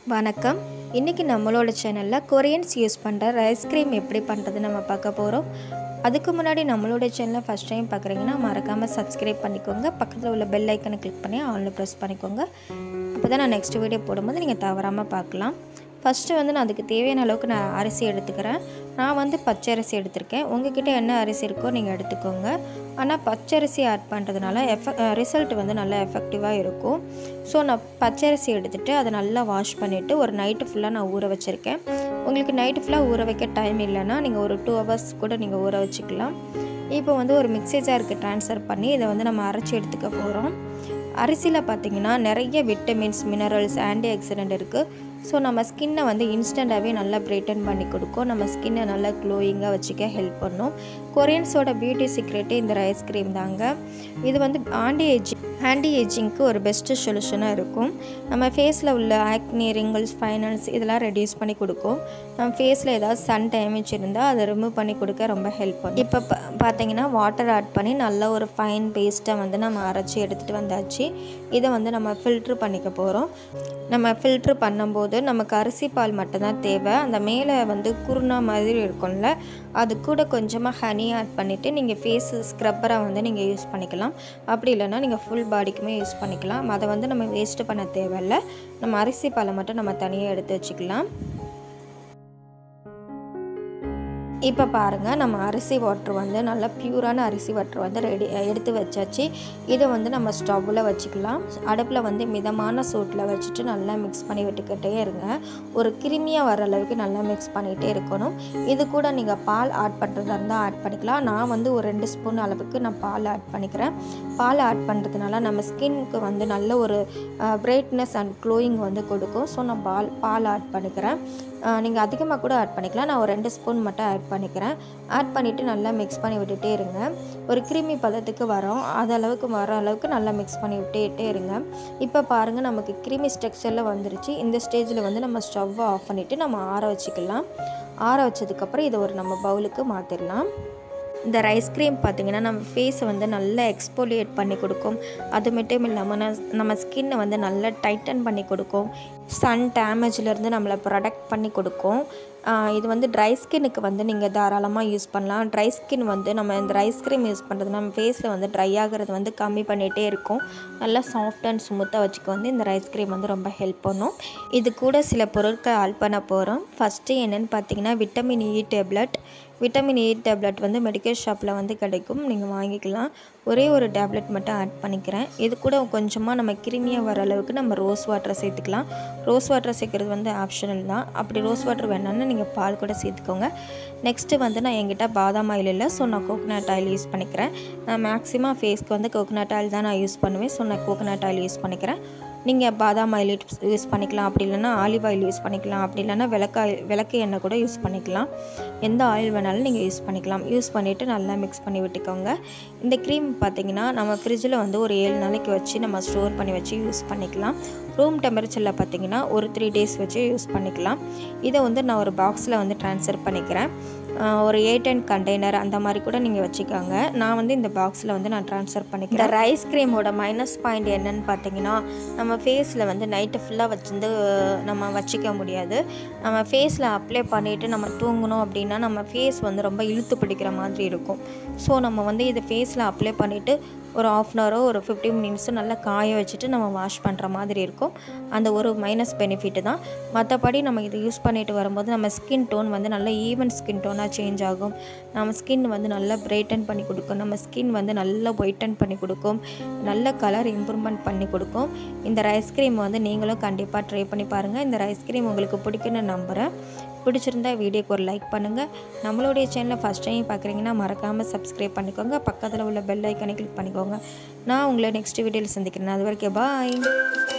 வணக்கம் இன்றைக்கி நம்மளோட சேனலில் கொரியன்ஸ் யூஸ் பண்ணுற ஐஸ்கிரீம் எப்படி பண்ணுறது நம்ம பார்க்க போகிறோம் அதுக்கு முன்னாடி நம்மளோட சேனலை ஃபஸ்ட் டைம் பார்க்குறீங்கன்னா மறக்காமல் சப்ஸ்கிரைப் பண்ணிக்கோங்க பக்கத்தில் உள்ள பெல் ஐக்கனை கிளிக் பண்ணி ஆனில் ப்ரெஸ் பண்ணிக்கோங்க அப்போ தான் நான் நெக்ஸ்ட் வீடியோ போடும்போது நீங்கள் தவறாமல் பார்க்கலாம் ஃபஸ்ட்டு வந்து நான் அதுக்கு தேவையான அளவுக்கு நான் அரிசி எடுத்துக்கிறேன் நான் வந்து பச்சை அரிசி எடுத்திருக்கேன் உங்ககிட்ட என்ன அரிசி இருக்கோ நீங்கள் எடுத்துக்கோங்க ஆனால் பச்சரிசி ஆட் பண்ணுறதுனால எஃப ரிசல்ட் வந்து நல்லா எஃபெக்டிவாக இருக்கும் ஸோ நான் பச்சரிசி எடுத்துகிட்டு அதை நல்லா வாஷ் பண்ணிவிட்டு ஒரு நைட்டு ஃபுல்லாக நான் ஊற வச்சுருக்கேன் உங்களுக்கு நைட்டு ஃபுல்லாக ஊற வைக்க டைம் இல்லைன்னா நீங்கள் ஒரு டூ ஹவர்ஸ் கூட நீங்கள் ஊற வச்சுக்கலாம் இப்போ வந்து ஒரு மிக்ஸி ஜாருக்கு ட்ரான்ஸ்ஃபர் பண்ணி இதை வந்து நம்ம அரைச்சி எடுத்துக்க போகிறோம் அரிசியில் பார்த்திங்கன்னா நிறைய விட்டமின்ஸ் மினரல்ஸ் ஆன்டி ஆக்சிடென்ட் இருக்குது ஸோ நம்ம ஸ்கின்னை வந்து இன்ஸ்டண்ட்டாகவே நல்லா பிரைட்டன் பண்ணி கொடுக்கும் நம்ம ஸ்கின்னை நல்லா க்ளோயிங்காக வச்சுக்க ஹெல்ப் பண்ணும் கொரியன்ஸோட பியூட்டி சீக்ரெட்டே இந்த ரைஸ் க்ரீம் தாங்க இது வந்து ஆன்டி ஏஜிங் ஆன்டி ஏஜிங்க்கு ஒரு பெஸ்ட்டு சொல்யூஷனாக இருக்கும் நம்ம ஃபேஸில் உள்ள ஆக்னி ரிங்கிள்ஸ் ஃபைனல்ஸ் இதெல்லாம் ரெடியூஸ் பண்ணி கொடுக்கும் நம்ம ஃபேஸில் ஏதாவது சன் டேமேஜ் இருந்தால் அதை ரிமூவ் பண்ணி கொடுக்க ரொம்ப ஹெல்ப் பண்ணும் இப்போ பா பார்த்தீங்கன்னா வாட்டர் ஆட் பண்ணி நல்ல ஒரு ஃபைன் பேஸ்ட்டை வந்து நம்ம அரைச்சி எடுத்துகிட்டு வந்தாச்சு இதை வந்து நம்ம ஃபில்ட்ரு பண்ணிக்க போகிறோம் நம்ம ஃபில்ட்ரு பண்ணும்போது நமக்கு அரிசி பால் மட்டும்தான் தேவை அந்த மேலே வந்து குருணா மாதிரி இருக்கும்ல அது கூட கொஞ்சமாக ஹனி ஆட் பண்ணிவிட்டு நீங்கள் ஃபேஸ் ஸ்க்ரப்பராக வந்து நீங்கள் யூஸ் பண்ணிக்கலாம் அப்படி இல்லைன்னா நீங்கள் ஃபுல் பாடிக்குமே யூஸ் பண்ணிக்கலாம் அதை வந்து நம்ம வேஸ்ட்டு பண்ண தேவையில்ல நம்ம அரிசி பாலை மட்டும் நம்ம தனியாக எடுத்து வச்சுக்கலாம் இப்போ பாருங்கள் நம்ம அரிசி வாட்ரு வந்து நல்லா பியூரான அரிசி வாட்ரு வந்து ரெடி எடுத்து வச்சாச்சு இதை வந்து நம்ம ஸ்டவ்வில் வச்சுக்கலாம் அடுப்பில் வந்து மிதமான சூட்டில் வச்சுட்டு நல்லா மிக்ஸ் பண்ணி விட்டுக்கிட்டே இருங்க ஒரு கிருமியாக வர அளவுக்கு நல்லா மிக்ஸ் பண்ணிகிட்டே இருக்கணும் இது கூட நீங்கள் பால் ஆட் பண்ணுறதா இருந்தால் ஆட் பண்ணிக்கலாம் நான் வந்து ஒரு ரெண்டு ஸ்பூன் அளவுக்கு நான் பால் ஆட் பண்ணிக்கிறேன் பால் ஆட் பண்ணுறதுனால நம்ம ஸ்கின்க்கு வந்து நல்ல ஒரு பிரைட்னஸ் அண்ட் க்ளோயிங் வந்து கொடுக்கும் ஸோ நான் பால் பால் ஆட் பண்ணிக்கிறேன் நீங்கள் அதிகமாக கூட ஆட் பண்ணிக்கலாம் நான் ஒரு ரெண்டு ஸ்பூன் மட்டும் ஆட் பண்ணிக்கிறேன் ஆட் பண்ணிவிட்டு நல்லா மிக்ஸ் பண்ணி விட்டுட்டே இருங்க ஒரு கிருமி பதத்துக்கு வரோம் அது அளவுக்கு வர அளவுக்கு நல்லா மிக்ஸ் பண்ணி விட்டுட்டே இருங்க இப்போ பாருங்கள் நமக்கு கிருமி ஸ்ட்ரக்சரில் வந்துருச்சு இந்த ஸ்டேஜில் வந்து நம்ம ஸ்டவ்வை ஆஃப் பண்ணிவிட்டு நம்ம ஆற வச்சுக்கலாம் ஆற வச்சதுக்கப்புறம் இதை ஒரு நம்ம பவுலுக்கு மாற்றிடலாம் இந்த ரைஸ் க்ரீம் பார்த்திங்கன்னா நம்ம ஃபேஸை வந்து நல்லா எக்ஸ்போலியேட் பண்ணி கொடுக்கும் அது மட்டும் இல்லாமல் நம்ம ஸ்கின்னை வந்து நல்லா டைட்டன் பண்ணி கொடுக்கும் சன் டேமேஜ்லேருந்து நம்மளை ப்ரொடக்ட் பண்ணி கொடுக்கும் இது வந்து ட்ரை ஸ்கின்னுக்கு வந்து நீங்கள் தாராளமாக யூஸ் பண்ணலாம் ட்ரை ஸ்கின் வந்து நம்ம இந்த ரைஸ் க்ரீம் யூஸ் பண்ணுறது நம்ம ஃபேஸில் வந்து ட்ரை ஆகிறது வந்து கம்மி பண்ணிகிட்டே இருக்கும் நல்லா சாஃப்ட் அண்ட் ஸ்மூத்தாக வச்சுக்க வந்து இந்த ரைஸ் க்ரீம் வந்து ரொம்ப ஹெல்ப் பண்ணும் இது கூட சில பொருட்கள் ஆட் பண்ண போகிறோம் ஃபஸ்ட்டு என்னென்னு பார்த்தீங்கன்னா vitamin E tablet vitamin E tablet வந்து மெடிக்கல் ஷாப்பில் வந்து கிடைக்கும் நீங்கள் வாங்கிக்கலாம் ஒரே ஒரு டேப்லெட் மட்டும் ஆட் பண்ணிக்கிறேன் இது கூட கொஞ்சமாக நம்ம கிருமியாக வர அளவுக்கு நம்ம ரோஸ் வாட்டரை சேர்த்துக்கலாம் ரோஸ் வாட்டரை சேர்க்குறது வந்து ஆப்ஷனல் தான் அப்படி ரோஸ் வாட்டர் வேணான்னு நீங்கள் பால் கூட சேர்த்துக்கோங்க நெக்ஸ்ட்டு வந்து நான் என்கிட்ட பாதாம் ஆயில் இல்லை ஸோ நான் கோகனட் ஆயில் யூஸ் பண்ணிக்கிறேன் நான் மேக்ஸிமம் ஃபேஸ்க்கு வந்து கோகனட் ஆயில் தான் நான் யூஸ் பண்ணுவேன் ஸோ நான் கோகனட் ஆயில் யூஸ் பண்ணிக்கிறேன் நீங்கள் பாதாம் ஆயில் யூஸ் பண்ணிக்கலாம் அப்படி இல்லைனா ஆலிவ் ஆயில் யூஸ் பண்ணிக்கலாம் அப்படி இல்லைனா விளக்காய் விளக்கு எண்ணெய் கூட யூஸ் பண்ணிக்கலாம் எந்த ஆயில் வேணாலும் நீங்கள் யூஸ் பண்ணிக்கலாம் யூஸ் பண்ணிவிட்டு நல்லா மிக்ஸ் பண்ணி விட்டுக்கோங்க இந்த க்ரீம் பார்த்திங்கன்னா நம்ம ஃப்ரிட்ஜில் வந்து ஒரு ஏழு நாளைக்கு வச்சு நம்ம ஸ்டோர் பண்ணி வச்சு யூஸ் பண்ணிக்கலாம் ரூம் டெம்பரேச்சரில் பார்த்திங்கன்னா ஒரு த்ரீ டேஸ் வச்சு யூஸ் பண்ணிக்கலாம் இதை வந்து நான் ஒரு பாக்ஸில் வந்து ட்ரான்ஸ்ஃபர் பண்ணிக்கிறேன் ஒரு எயிட் அண்ட் கண்டெய்னர் அந்த மாதிரி கூட நீங்கள் வச்சுக்கோங்க நான் வந்து இந்த பாக்ஸில் வந்து நான் ட்ரான்ஸ்ஃபர் பண்ணிக்கிறேன் இந்த ரைஸ் க்ரீமோட மைனஸ் பாயிண்ட் என்னன்னு பார்த்தீங்கன்னா நம்ம ஃபேஸில் வந்து நைட்டு ஃபுல்லாக வச்சுருந்து நம்ம வச்சிக்க முடியாது நம்ம ஃபேஸில் அப்ளை பண்ணிவிட்டு நம்ம தூங்கணும் அப்படின்னா நம்ம ஃபேஸ் வந்து ரொம்ப இழுத்து பிடிக்கிற மாதிரி இருக்கும் ஸோ நம்ம வந்து இதை ஃபேஸில் அப்ளை பண்ணிவிட்டு ஒரு ஆஃப் அன் ஹவரோ ஒரு ஃபிஃப்டீன் மினிட்ஸும் நல்லா காய வச்சுட்டு நம்ம வாஷ் பண்ணுற மாதிரி இருக்கும் அந்த ஒரு மைனஸ் பெனிஃபிட் தான் மற்றபடி நம்ம இதை யூஸ் பண்ணிட்டு வரும்போது நம்ம ஸ்கின் டோன் வந்து நல்ல ஈவன் ஸ்கின் டோனாக சேஞ்ச் ஆகும் நம்ம ஸ்கின் வந்து நல்லா பிரைட்டன் பண்ணி கொடுக்கும் நம்ம ஸ்கின் வந்து நல்லா ஒயிட்டன் பண்ணி கொடுக்கும் நல்ல கலர் இம்ப்ரூவ்மெண்ட் பண்ணி கொடுக்கும் இந்த ரைஸ் க்ரீம் வந்து நீங்களும் கண்டிப்பாக ட்ரை பண்ணி பாருங்கள் இந்த ரைஸ் க்ரீம் உங்களுக்கு பிடிக்குன்னு நம்புகிறேன் பிடிச்சிருந்தா வீடியோக்கு ஒரு லைக் பண்ணுங்கள் நம்மளுடைய சேனலை ஃபஸ்ட் டைம் பார்க்குறீங்கன்னா மறக்காமல் சப்ஸ்கிரைப் பண்ணிக்கோங்க பக்கத்தில் உள்ள பெல் ஐக்கனை கிளிக் பண்ணிக்கோங்க நான் உங்களை நெக்ஸ்ட் வீடியோவில் சந்திக்கிறேன் அது வரைக்கும் பாய்